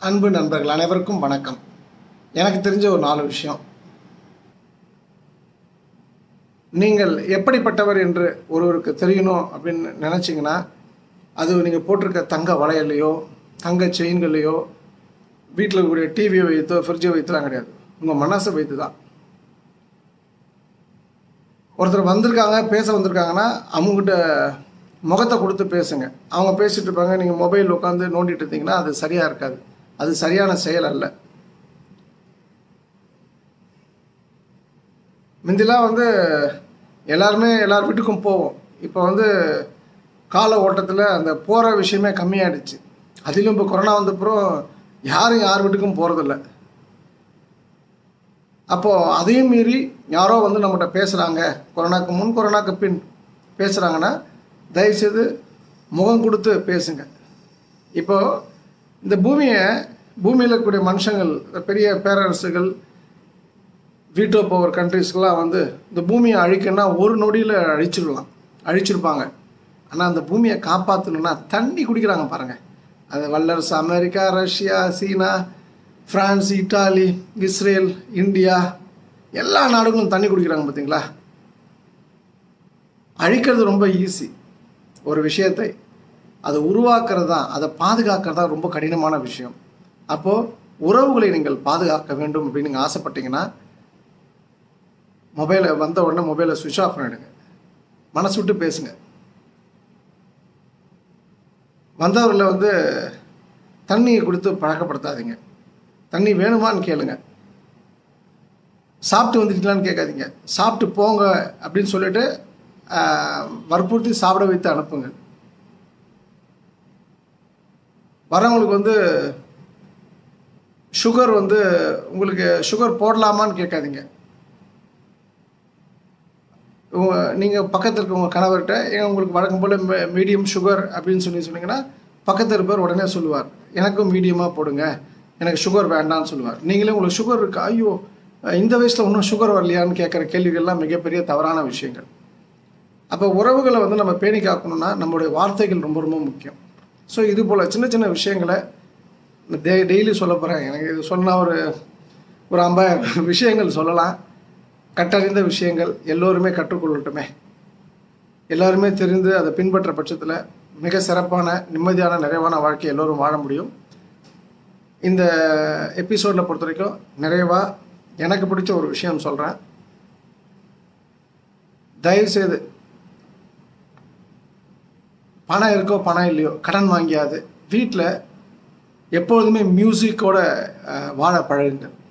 அன்பு நண்பர்கள் அனைவருக்கும் வணக்கம் எனக்கு தெரிஞ்ச ஒரு நாலு விஷயம் நீங்கள் எப்படிப்பட்டவர் என்று ஒருவருக்கு தெரியணும் அப்படின்னு நினச்சிங்கன்னா அது நீங்கள் போட்டிருக்க தங்க வளையல்லையோ தங்க செயின்கள்லையோ வீட்டில் இருக்கக்கூடிய டிவியை வைத்தோ ஃப்ரிட்ஜை வைத்துலாம் கிடையாது உங்கள் மனசை வைத்து தான் ஒருத்தர் வந்திருக்காங்க பேச வந்திருக்காங்கன்னா அவங்ககிட்ட முகத்தை கொடுத்து பேசுங்க அவங்க பேசிட்டு இருப்பாங்க நீங்கள் மொபைல் உட்காந்து நோண்டிட்டு இருந்தீங்கன்னா அது சரியாக இருக்காது அது சரியான செயல் அல்ல முந்திலாம் வந்து எல்லாருமே எல்லார் வீட்டுக்கும் போவோம் இப்போ வந்து கால ஓட்டத்தில் அந்த போகிற விஷயமே கம்மியாயிடுச்சு அதிலும் இப்போ கொரோனா வந்தப்புறம் யாரும் யார் வீட்டுக்கும் போகிறதில்ல அப்போது அதையும் மீறி யாரோ வந்து நம்மகிட்ட பேசுகிறாங்க கொரோனாக்கு முன் கொரோனாக்கு பின் பேசுகிறாங்கன்னா தயவுசெய்து முகம் கொடுத்து பேசுங்க இப்போது இந்த பூமியை பூமியில் இருக்கக்கூடிய மனுஷங்கள் பெரிய பேரரசுகள் வீட்டோ பவர் கண்ட்ரிஸ்க்கெலாம் வந்து இந்த பூமியை அழிக்கணும்னா ஒரு நொடியில் அழிச்சிடலாம் அழிச்சிருப்பாங்க ஆனால் அந்த பூமியை காப்பாற்றணுன்னா தண்ணி குடிக்கிறாங்க பாருங்கள் அது வல்லரசு America Russia China France Italy Israel India எல்லா நாடுகளும் தண்ணி குடிக்கிறாங்க பார்த்தீங்களா அழிக்கிறது ரொம்ப ஈஸி ஒரு விஷயத்தை அதை உருவாக்குறது தான் அதை பாதுகாக்கிறது தான் ரொம்ப கடினமான விஷயம் அப்போது உறவுகளை நீங்கள் பாதுகாக்க வேண்டும் அப்படின்னு நீங்கள் ஆசைப்பட்டீங்கன்னா மொபைலை வந்த உடனே மொபைலை சுவிட்ச் ஆஃப் பண்ணிடுங்க மனசு விட்டு பேசுங்க வந்தவர்களை வந்து தண்ணியை கொடுத்து பழக்கப்படுத்தாதீங்க தண்ணி வேணுமான்னு கேளுங்க சாப்பிட்டு வந்துட்டீங்களான்னு கேட்காதீங்க சாப்பிட்டு போங்க அப்படின்னு சொல்லிட்டு வற்புறுத்தி சாப்பிட வைத்து அனுப்புங்க வரவங்களுக்கு வந்து சுகர் வந்து உங்களுக்கு சுகர் போடலாமான்னு கேட்காதீங்க நீங்கள் பக்கத்தில் இருக்க உங்கள் கணவர்கிட்ட ஏன் உங்களுக்கு வழக்கம் போல் மீடியம் சுகர் அப்படின்னு சொல்லி சொன்னீங்கன்னா பக்கத்தில் இருப்பவர் உடனே சொல்லுவார் எனக்கும் மீடியமாக போடுங்க எனக்கு சுகர் வேண்டாம்னு சொல்லுவார் நீங்களே உங்களுக்கு சுகர் இருக்கா ஐயோ இந்த வயசில் இன்னும் சுகர் வரலையான்னு கேட்குற கேள்விகள்லாம் மிகப்பெரிய தவறான விஷயங்கள் அப்போ உறவுகளை வந்து நம்ம பேணி காக்கணும்னா நம்மளுடைய வார்த்தைகள் ரொம்ப ரொம்ப முக்கியம் ஸோ இது போல் சின்ன சின்ன விஷயங்களை டே டெய்லி சொல்ல போகிறேன் எனக்கு இது சொன்னால் ஒரு ஒரு ஐம்பதாயிரம் விஷயங்கள் சொல்லலாம் கட்டறிந்த விஷயங்கள் எல்லோருமே கற்றுக்கொள்ளட்டுமே எல்லாருமே தெரிந்து அதை பின்பற்ற பட்சத்தில் மிக சிறப்பான நிம்மதியான நிறைவான வாழ்க்கை எல்லோரும் வாழ முடியும் இந்த எபிசோடில் பொறுத்த வரைக்கும் நிறைவாக எனக்கு பிடிச்ச ஒரு விஷயம் சொல்கிறேன் தயவுசெய்து பணம் இருக்கோ பணம் இல்லையோ கடன் வாங்கியாது வீட்டில் எப்பொழுதுமே மியூசிக்கோட வாழ பழகுங்கள்